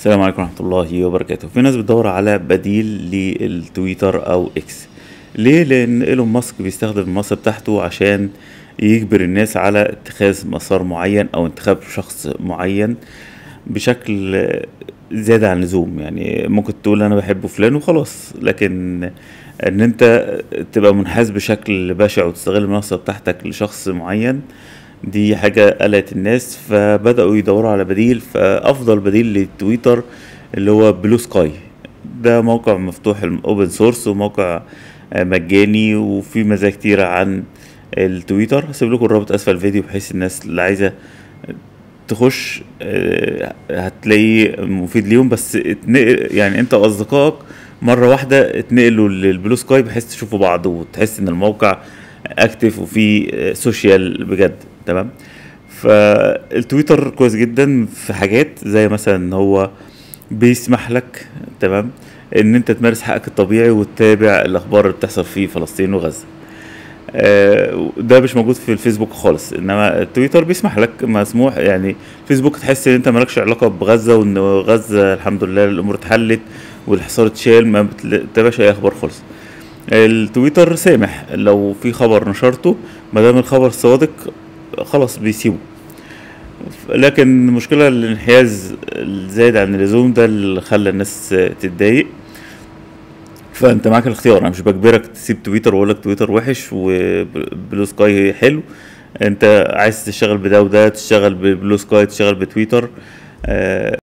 السلام عليكم ورحمة الله وبركاته في ناس بتدور على بديل للتويتر أو إكس ليه؟ لأن إيلون ماسك بيستخدم المنصة بتاعته عشان يجبر الناس على اتخاذ مسار معين أو انتخاب شخص معين بشكل زيادة عن اللزوم يعني ممكن تقول أنا بحب فلان وخلاص لكن إن أنت تبقى منحاز بشكل بشع وتستغل المنصة بتاعتك لشخص معين دي حاجة قلقت الناس فبدأوا يدوروا على بديل فأفضل بديل للتويتر اللي هو بلو سكاي ده موقع مفتوح اوبن سورس وموقع آه، مجاني وفي مزايا كتيرة عن التويتر هسيب لكم الرابط اسفل الفيديو بحيث الناس اللي عايزة تخش آه، هتلاقيه مفيد ليهم بس اتنقل يعني انت واصدقائك مرة واحدة اتنقلوا للبلو سكاي بحيث تشوفوا بعض وتحس ان الموقع اكتف وفي آه، سوشيال بجد تمام فالتويتر كويس جدا في حاجات زي مثلا ان هو بيسمح لك تمام ان انت تمارس حقك الطبيعي وتتابع الاخبار اللي بتحصل في فلسطين وغزه آه، ده مش موجود في الفيسبوك خالص انما التويتر بيسمح لك مسموح يعني فيسبوك تحس ان انت مالكش علاقه بغزه وان غزه الحمد لله الامور اتحلت والحصار اتشال ما بتتابعش اي اخبار خالص التويتر سامح لو في خبر نشرته ما دام الخبر صادق خلاص بيسيبه لكن المشكلة الانحياز الزايد عن اللزوم ده اللي خلى الناس تتضايق فانت معاك الاختيار انا مش بجبرك تسيب تويتر واقول لك تويتر وحش وبلو سكاي حلو انت عايز تشتغل بده وده تشتغل ببلو سكاي تشتغل بتويتر آه